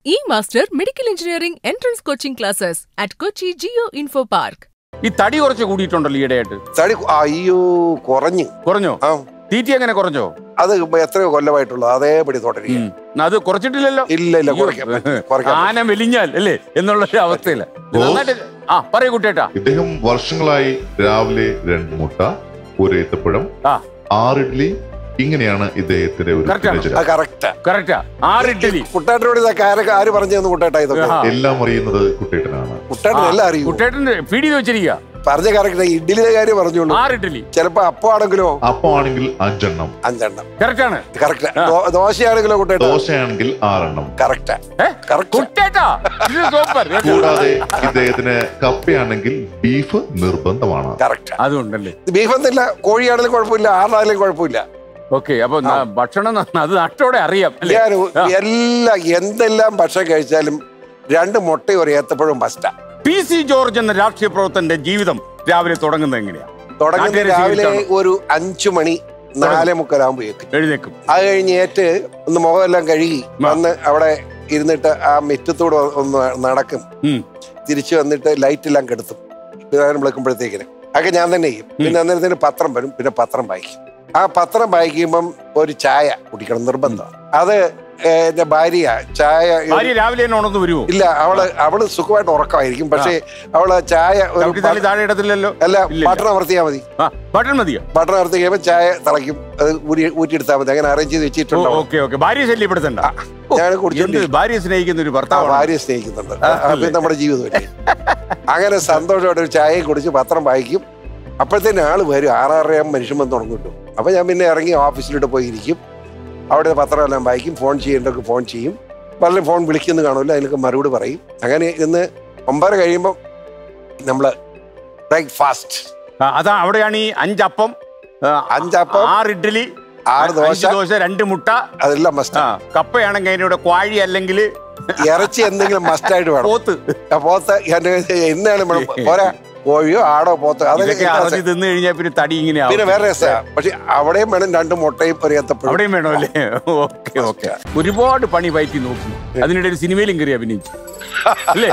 E master medical engineering entrance coaching classes at Kochi Geo Info Park ഈ തടി കുറച്ച് കൂടിയിട്ടുണ്ടല്ലോ ഈയിടെയായിട്ട് തടി കു- അയ്യോ കുറഞ്ഞു കുറഞ്ഞോ ആ തീറ്റി എങ്ങനെ കുറഞ്ഞോ അത് ഇപ്പൊ എത്രയോ കൊല്ലമായിട്ടുള്ളത് അതേപടി തുടരുക ഉം. അത് കുറച്ചിട്ടില്ലല്ലോ ഇല്ല ഇല്ല കുറയ്ക്കാൻ പറ്റും, കുറയ്ക്കാൻ പറ്റും. ആന മെലിഞ്ഞാൽ അല്ലേ എന്നുള്ള ഒരു അവസ്ഥയില്ല ഓ. നന്നായിട്ട് ആ പറയൂ കുട്ടേട്ടാ ഇദ്ദേഹം വർഷങ്ങളായി രാവിലെ രണ്ട് മുട്ട ഒരു ഏത്തപ്പഴം ആ ആറ് ഇഡ്ലി ഇങ്ങനെയാണ് ഇദ്ദേഹത്തിന്റെ ഒരു Correct ആണ്. ദിനചര്യ ആ കറക്റ്റാ കറക്റ്റാ ആറ് ഇഡ്ഡലി കുട്ടാട്ടിനോട് ഇതൊക്കെ ആരൊക്കെ ആര് പറഞ്ഞു തന്നു കുട്ടേട്ടാ ഇതൊക്കെ ആ. എല്ലാം അറിയുന്നത് കുട്ടേട്ടനാണ് കുട്ടാട്ടിന് എല്ലാം അറിയൂ കുട്ടേട്ടന്റെ ഫീഡ് ചെയ്ത് വെച്ചിരിക്കുക പറഞ്ഞ കറക്റ്റ് ഇഡ്ഡലിയുടെ കാര്യം പറഞ്ഞോളൂ ആറ് ഇഡ്ഡലി ചിലപ്പോ അപ്പം ആണെങ്കിലോ അപ്പം ആണെങ്കിൽ അഞ്ചെണ്ണം അഞ്ചെണ്ണം കറക്റ്റ് ആണ് കറക്റ്റ് ദോശയാണെങ്കിലോ കുട്ടേട്ടാ ദോശയാണെങ്കിൽ ആറെണ്ണം കറക്റ്റാ ഏ? കറക്റ്റ് കുട്ടേട്ടാ ഇത് സൂപ്പർ കൂടാതെ ഇദ്ദേഹത്തിന് കപ്പയാണെങ്കിൽ ബീഫ് നിർബന്ധമാണ് കറക്റ്റാ അതുകൊണ്ടല്ലേ ബീഫ് എന്നില്ല കോഴിയാണെങ്കിലും കുഴപ്പമില്ല ആടാണെങ്കിലും കുഴപ്പമില്ല ഓക്കെ അപ്പൊ ന- ഭക്ഷണം ന- അത് നട്ടോടെ അറിയാം അല്ലേ ഞാൻ ആ. എല്ലാ എന്തെല്ലാം ഭക്ഷണം കഴിച്ചാലും രണ്ട് മുട്ടയും ഒരു ഏത്തപ്പഴവും മസ്റ്റാ പി സി ജോർജ് എന്ന രാഷ്ട്രീയ പ്രവർത്തന്റെ ജീവിതം രാവിലെ തുടങ്ങുന്നത് എങ്ങനെയാ തുടങ്ങുന്നത് നാട്ടുകാരെ രാവിലെ സ്വീകരിച്ചാണോ? ഒരു അഞ്ചു മണി നാലേ മുക്കാലാകുമ്പോ ഏക്കും എഴുന്നേക്കും അത് കഴിഞ്ഞ് ഏറ്റ് ഒന്ന് മുഖമെല്ലാം കഴുകി വന്ന് അവിടെ ഇരുന്നിട്ട് ആ മുറ്റത്തൂടെ ഒന്ന് നടക്കും ഉം. തിരിച്ചു വന്നിട്ട് ലൈറ്റ് എല്ലാം കെടുത്തും വിധാനം വിളക്കുമ്പോഴത്തേക്കിന് അതൊക്കെ ഞാൻ തന്നെ ചെയ്യും പിന്നെ അന്നേരത്തിന് പത്രം വരും പിന്നെ പത്രം വായിക്കും ആ പത്രം വായിക്കുമ്പം ഒരു ചായ കുടിക്കണം നിർബന്ധമാണ് അത് ഏ, എന്റെ ഭാര്യ ചായ ഭാര്യ രാവിലെ തന്നെ ഉണർന്നു വരുമോ ഇല്ല അവള് അവള് സുഖമായിട്ട് ഉറക്കമായിരിക്കും പക്ഷേ അവള് ചായ ഒരു ചവിട്ടി തള്ളി താഴെ ഇടത്തില്ലല്ലോ അല്ല ഇല്ല. ബട്ടൺ അമർത്തിയാൽ മതി ആ ബട്ടൺ മതിയോ ബട്ടൺ അമർത്തി കഴിയുമ്പോൾ ചായ തിളയ്ക്കും അത് ഊരി ഊറ്റിയെടുത്താൽ മതി അങ്ങനെ അറേഞ്ച് ചെയ്ത് വെച്ചിട്ടുണ്ടോ ഓക്കെ ഓക്കെ ഭാര്യ ശല്യപ്പെടുത്തണ്ട ഞാൻ എന്ത് കുടിച്ചോണ്ട് ഭാര്യ സ്നേഹിക്കുന്ന ഒരു ആ ഭർത്താവ് ഭാര്യയെ സ്നേഹിക്കുന്നുണ്ട് അത് നമ്മുടെ ജീവിതമല്ലേ അങ്ങനെ സന്തോഷമായിട്ട് ഒരു ചായയും കുടിച്ച് പത്രം വായിക്കും അപ്പോഴത്തേന് ആള് വരും ആറാറരയാകുമ്പോൾ മനുഷ്യൻ വന്ന് തുടങ്ങിട്ടു അപ്പൊ ഞാൻ പിന്നെ ഇറങ്ങി ഓഫീസിലോട്ട് പോയി ഇരിക്കും അവിടെ പത്രം എല്ലാം വായിക്കും ഫോൺ ചെയ്യേണ്ടവർക്ക് ഫോൺ ചെയ്യും പലരും ഫോൺ വിളിക്കുന്നു കാണില്ല അതിനൊക്കെ മറുപടി പറയും അങ്ങനെ ഇന്ന് ഒമ്പതര കഴിയുമ്പോൾ നമ്മൾ ബ്രേക്ക്ഫാസ്റ്റ് അതാ അവിടെയാണ് ഈ അഞ്ചപ്പം ആ, അഞ്ചപ്പം, ആറ് ഇഡ്ഡലി ആറ് ദോശ. അഞ്ച് ദോശ രണ്ട് മുട്ട അതെല്ലാം മസ്റ്റ് ആ കപ്പയാണെങ്കിൽ അതിനൂടെ ക്വാഴി അല്ലെങ്കിൽ ഇറച്ചി എന്തെങ്കിലും മസ്റ്റായിട്ട് വേണം പോത്ത് ആ പോത്ത് എന്നാണ് നമ്മൾ പോരാ കോഴിയോ ആടോ പോത്തോ ഇതൊക്കെ അതൊക്കെ അറഞ്ഞ് തിന്നു കഴിഞ്ഞാൽ പിന്നെ തടി ഇങ്ങനെ ആവും. പിന്നെ വേറെ രസമാണ് പക്ഷെ അവിടെയും വേണം രണ്ട് മുട്ടയും ഒരു ഏത്തപ്പഴം അവിടെയും വേണോ അല്ലേ ഓക്കെ ഓക്കെ ഒരുപാട് പണി പയറ്റി നോക്കി അതിനിടയിൽ സിനിമയിലും കയറി അഭിനയിച്ചു അല്ലേ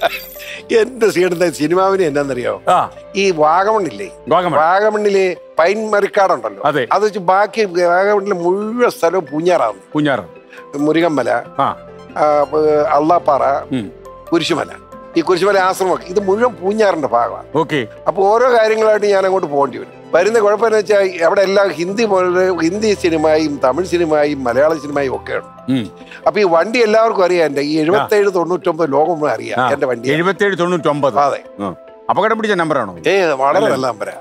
എന്റെ സീഡിന്റെ സിനിമാവിന് എന്നാന്നറിയോ ആ ഈ വാഗമണ്ണില്ലേ വാഗമൺ വാഗമണ്ണിലെ പൈൻ മരിക്കാടുണ്ടല്ലോ അതെ. അത് വെച്ച് ബാക്കി വാഗമണ്ണിലെ മുഴുവൻ സ്ഥലവും പൂഞ്ഞാറാണ് കുഞ്ഞാറ് മുരുകമ്മല ആ ആ, ഏർ അള്ളാപ്പാറ ഉം. കുരിശുമല ഈ കുരിശുമല ആശ്രമമൊക്കെ ഇത് മുഴുവൻ പൂഞ്ഞാറിന്റെ ഭാഗമാണ് ഓക്കെ അപ്പൊ ഓരോ കാര്യങ്ങളായിട്ട് ഞാൻ അങ്ങോട്ട് പോകേണ്ടി വരും വരുന്ന കുഴപ്പമെന്ന് വെച്ചാൽ അവിടെ എല്ലാം ഹിന്ദി പോലെ ഹിന്ദി സിനിമയും തമിഴ് സിനിമയും മലയാള സിനിമയും ഒക്കെ ഉണ്ട് അപ്പൊ ഈ വണ്ടി എല്ലാവർക്കും അറിയാം എന്റെ ഈ എഴുപത്തേഴ് തൊണ്ണൂറ്റൊമ്പത് ലോകം മുഴുവൻ അറിയാം എന്റെ വണ്ടി എഴുപത്തേഴ് തൊണ്ണൂറ്റൊമ്പത് അതെ ആ. അപകടം പിടിച്ച നമ്പറാണോ ഏ വളരെ നല്ല നമ്പരാ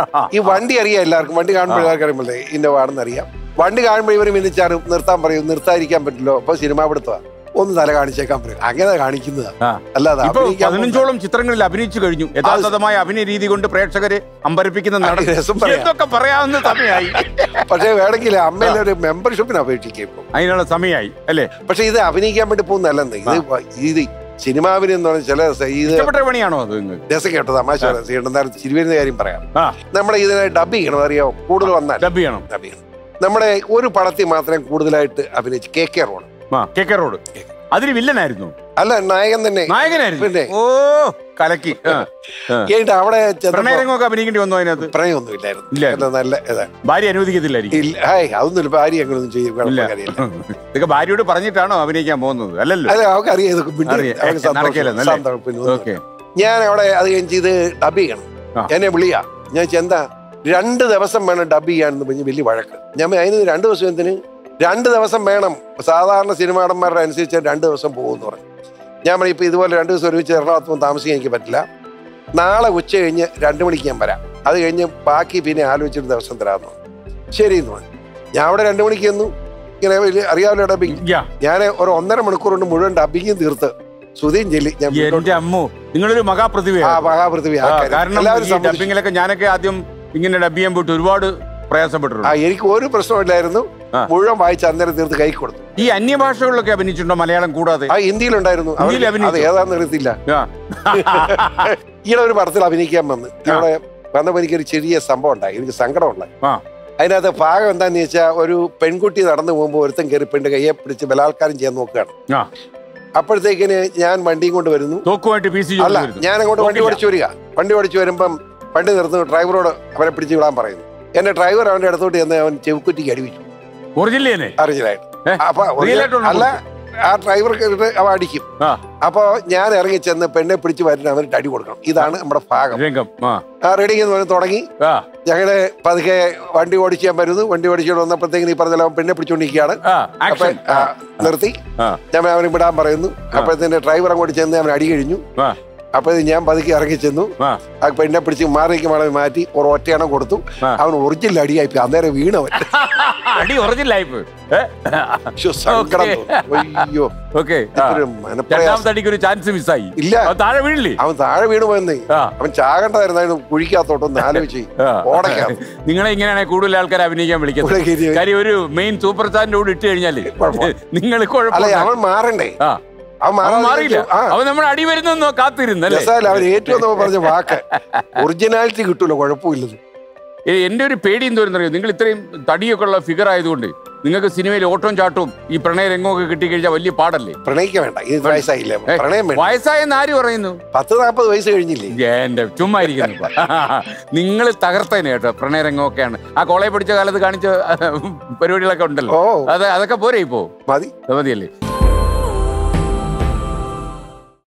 ഈ വണ്ടി അറിയാം എല്ലാവർക്കും വണ്ടി കാണുമ്പോൾ എല്ലാവർക്കും അറിയുമ്പോൾ ഇന്ന വാണെന്ന് അറിയാം വണ്ടി കാണുമ്പോൾ ഇവർ മിനിച്ചാറും നിർത്താൻ പറയും നിർത്താതിരിക്കാൻ പറ്റില്ലോ അപ്പൊ സിനിമ പിടുത്തമാ ഒന്ന് തല കാണിച്ചേക്കാൻ പറയും അങ്ങനെ കാണിക്കുന്നതാ ആ. അല്ലാതെ ഇപ്പൊ അഭിനയിക്കാൻ പതിനഞ്ചോളം ചിത്രങ്ങളിൽ അഭിനയിച്ചു കഴിഞ്ഞു യഥാർത്ഥമായ അഭിനയ രീതി കൊണ്ട് പ്രേക്ഷകരെ അമ്പരിപ്പിക്കുന്ന നടൻ രസം പറയാം. എന്തൊക്കെ പറയാവുന്ന സമയമായി പക്ഷേ വേണമെങ്കിൽ അമ്മയിൽ ഒരു മെമ്പർഷിപ്പിന് അപേക്ഷിക്കും ഇപ്പൊ അതിനുള്ള സമയമായി അല്ലേ പക്ഷെ ഇത് അഭിനയിക്കാൻ വേണ്ടി പോകുന്നതല്ലെന്ന് ഇത് ഇത് സിനിമാവിന് എന്ന് പറഞ്ഞ ചില സ- ഇത് ഇഷ്ടപ്പെട്ട പണിയാണോ അത് നിങ്ങൾക്ക് രസം കേട്ടോ തമാശ ചെയ്യണ്ടെന്നാലും ചിരുവരുന്ന കാര്യം പറയാം ആ നമ്മുടെ ഇതിനെ ഡബ് ചെയ്യണം അറിയാമോ കൂടുതൽ വന്നാൽ ഡബ് ചെയ്യണം ഡബ് ചെയ്യണം നമ്മുടെ ഒരു പടത്തിൽ മാത്രമേ കൂടുതലായിട്ട് അഭിനയിച്ച് കെ കെ റോഡ് ആ കെ കെ റോഡ് അതിന് വില്ലനായിരുന്നു അല്ല നായകൻ തന്നെ നായകനായിരുന്നു പിന്നെ. ഓ കലക്കി ആ, ആ. എന്നിട്ട് അവിടെ ചെന്നപ്പോ പ്രണയരംഗമൊക്കെ അഭിനയിക്കേണ്ടി വന്നു അതിനകത്ത് പ്രണയമൊന്നും ഇല്ലായിരുന്നു ഇല്ലായിരുന്നു. നല്ല- നല്ല ഇതാ ഭാര്യ അനുവദിക്കത്തില്ലായിരിക്കും ഇല്ല ഹായ് അതൊന്നും ഭാര്യ അങ്ങനൊന്നും ചെയ്യും ഇല്ല കാര്യമില്ല ഇതൊക്കെ ഭാര്യയോട് പറഞ്ഞിട്ടാണോ അഭിനയിക്കാൻ പോകുന്നത് അല്ലല്ലോ അല്ല അവർക്ക് അറിയാം ഇതൊക്കെ പിന്നെ അറിയാം. അവർക്ക് സന്തോഷം. നടക്കില്ലെന്നല്ലേ? സന്തോഷം. പിന്നെ ഒന്നും ഓക്കെ ഞാൻ അവിടെ അത് കഴിഞ്ഞ് ഇത് ഡബ് ചെയ്യണം ആ. എന്നെ വിളിയാ ഞാൻ ചെന്താ രണ്ട് ദിവസം വേണം ഡബ് ചെയ്യാനെന്ന് പറഞ്ഞ് വലിയ വഴക്ക് ഞാൻ പറഞ്ഞു, അതിന് രണ്ട് ദിവസം എന്തിന് രണ്ട് ദിവസം വേണം സാധാരണ സിനിമാടന്മാരുടെ അനുസരിച്ച് രണ്ട് ദിവസം പോകുമെന്ന് പറഞ്ഞു ഞാൻ പറഞ്ഞു ഇപ്പൊ ഇതുപോലെ രണ്ട് ദിവസം ഒരുമിച്ച് എറണാകുളത്ത് വന്ന് താമസിക്കാൻ എനിക്ക് പറ്റില്ല നാളെ ഉച്ച കഴിഞ്ഞ് രണ്ട് മണിക്ക് ഞാൻ വരാം അത് കഴിഞ്ഞ് ബാക്കി പിന്നെ ആലോചിച്ചിട്ട് ദിവസം തരാമെന്ന് പറഞ്ഞു ശരി എന്ന് പറഞ്ഞു ഞാൻ അവിടെ രണ്ട് മണിക്ക് ചെന്നു ഇങ്ങനെ വലിയ അറിയാമല്ലോ ഡബിങ് യാ ഞാൻ ഒരു ഒന്നര മണിക്കൂർ കൊണ്ട് മുഴുവൻ ഡബിങ്ങും തീർത്ത് സുധീൻ ചെല്ലി ഞാൻ വീട്ടിലോട്ട് എന്റെ അമ്മോ നിങ്ങളൊരു ആ മഹാപ്രതിഭയാണ് മഹാപൃഥ്വി ആ, ആക്കാൻ കാരണം എല്ലാവരും ഈ സമ്മതിച്ചു. ഡബിങ്ങിലൊക്കെ ഞാനൊക്കെ ആദ്യം ഇങ്ങനെ ഡബ് ചെയ്യാൻ പോയിട്ട് ഒരുപാട് ആ പ്രയാസപ്പെട്ടിട്ടുണ്ട് എനിക്ക് ഒരു പ്രശ്നമില്ലായിരുന്നു ആ. മുഴുവൻ വായിച്ച് അന്നേരം തീർത്ത് കൈ കൊടുത്തു ഈ അന്യഭാഷകളിലൊക്കെ അഭിനയിച്ചിട്ടുണ്ടോ മലയാളം കൂടാതെ ആ ഹിന്ദിയിലുണ്ടായിരുന്നു അവർ- ഹിന്ദിയിൽ അഭിനയിച്ചോ? അത് ഏതാന്ന് അറിയത്തില്ല ആ. ഈയിടെ ഒരു പടത്തിൽ അഭിനയിക്കാൻ വന്ന് അവിടെ വന്നപ്പോൾ എനിക്കൊരു ചെറിയ സംഭവം ഉണ്ടായി എനിക്ക് സങ്കടം ഉണ്ടായി ആ. അതിനകത്ത് ഭാഗം എന്താന്ന് വെച്ചാൽ ഒരു പെൺകുട്ടി നടന്നു പോകുമ്പോൾ ഒരുത്തൻ കയറി പെണ്ണ് കയ്യെ പിടിച്ച് ബലാത്കാരം ചെയ്യാൻ നോക്കുകയാണ് ആ. അപ്പോഴത്തേക്കിന് ഞാൻ വണ്ടിയും കൊണ്ട് വരുന്നു തോക്കുമായിട്ട് പി സി അല്ല ഞാൻ അങ്ങോട്ട് വണ്ടി നോക്കില്ല. ഓടിച്ചു വരിക വണ്ടി ഓടിച്ചു വരുമ്പം വണ്ടി നിർത്തുന്നു ഡ്രൈവറോട് അവനെ പിടിച്ച് വിടാൻ പറയുന്നു എന്റെ ഡ്രൈവർ അവന്റെ അടുത്തോട്ട് ചെന്ന് അവൻ ചെവിക്കുറ്റിക്ക് അടിവിച്ചു ഒറിജിനൽ തന്നെ അറിഞ്ഞതായിട്ട് ഏ? അപ്പൊ Real ആയിട്ടുള്ള അല്ല ആ ഡ്രൈവർക്ക് അവൻ അടിക്കും ആ അപ്പൊ ഞാൻ ഇറങ്ങി ചെന്ന് പെണ്ണെ പിടിച്ച് വരുന്ന അവന് അടി കൊടുക്കണം ഇതാണ് നമ്മുടെ ഭാഗം രംഗം ആ ആ റെഡി എന്ന് പറഞ്ഞ് തുടങ്ങി ആ ഞങ്ങള് പതുക്കെ വണ്ടി ഓടിച്ച് ഞാൻ വരുന്നു വണ്ടി ഓടിച്ചുകൊണ്ട് വന്നപ്പോഴത്തേക്കും ഈ പറഞ്ഞ അവൻ പെണ്ണെ പിടിച്ചുകൊണ്ടിരിക്കുകയാണ് ആ അപ്പൊ ആക്ഷൻ ആ, നിർത്തി ആ ഞാൻ അവന് വിടാൻ പറയുന്നു അപ്പോഴത്തേന്റെ ഡ്രൈവർ അങ്ങോട്ട് ചെന്ന് അവൻ അടി കഴിഞ്ഞു ആ അപ്പൊ ഞാൻ പതുക്കെ ഇറങ്ങി ചെന്നു ആ ആ പെണ്ണെ പിടിച്ച് മാറിക്ക് മാറി മാറ്റി ഒരു ഒറ്റയെണ്ണം കൊടുത്തു ആ. അവൻ ഒറിജിനൽ അടിയായി പോയി. അന്നേരം വീണവൻ അടി ഒറിജിനൽ ആയിപ്പ് ശ്ശോ, സങ്കടം Okay. തോന്നി. അയ്യോ ഓക്കെ ഇതൊരു മനപ്രയാസം രണ്ടാമത്തെ അടിക്ക് ഒരു ചാൻസ് മിസ്സായി ഇല്ല അവൻ താഴെ വീഴില്ലേ അവൻ താഴെ വീണു പോയെന്നേ ആ അവൻ ചാകണ്ടായിരുന്നു കുഴിക്കാത്തോട്ടൊന്ന് ആലോചിച്ച് ആ. ഓടക്കാം നിങ്ങളെ ഇങ്ങനെയാണ് കൂടുതൽ ആൾക്കാർ അഭിനയിക്കാൻ വിളിക്കുന്നത് ഇവിടെ കയറി- കാര്യം ഒരു മെയിൻ സൂപ്പർ സ്റ്റാറിന്റെ കൂടെ ഇട്ട് കഴിഞ്ഞാല് കുഴപ്പം. നിങ്ങൾ അല്ലെ കുഴപ്പമില്ല അവൻ മാറണ്ടേ ആ അവൻ അവൻ മാറാതെ മാറിയില്ല ആ അവൻ നമ്മുടെ അടി വരുന്നെന്നോ കാത്തിരുന്നല്ലേ രസാല അവൻ ഏറ്റവും നമ്മൾ പറഞ്ഞ വാക്ക് ഒറിജിനാലിറ്റി കിട്ടൂല കുഴപ്പമില്ലത് ഏ, എന്റെ ഒരു പേടി എന്തോരെന്നറിയോ നിങ്ങൾ ഇത്രയും തടിയൊക്കെ ഉള്ള ഫിഗർ ആയതുകൊണ്ട് നിങ്ങൾക്ക് സിനിമയിൽ ഓട്ടവും ചാട്ടവും ഈ പ്രണയ രംഗമൊക്കെ കിട്ടിക്കഴിഞ്ഞാൽ വലിയ പാടല്ലേ പ്രണയിക്ക വേണ്ട ഇത് വയസ്സായില്ലേ ഏ, പ്രണയം വേണ്ട വയസ്സായെന്ന് ആര് പറയുന്നു പത്ത് നാപ്പത് വയസ്സ് കഴിഞ്ഞില്ലേ എന്റെ ചുമ്മാ ഇരിക്കുന്നു നിങ്ങൾ തകർത്തതിന് കേട്ടോ പ്രണയരംഗമൊക്കെയാണ് ആ കോളേജ് പഠിച്ച കാലത്ത് കാണിച്ച പരിപാടികളൊക്കെ ഉണ്ടല്ലോ ഓ അത് അതൊക്കെ പോരെ ഇപ്പോ മതി അത് മതിയല്ലേ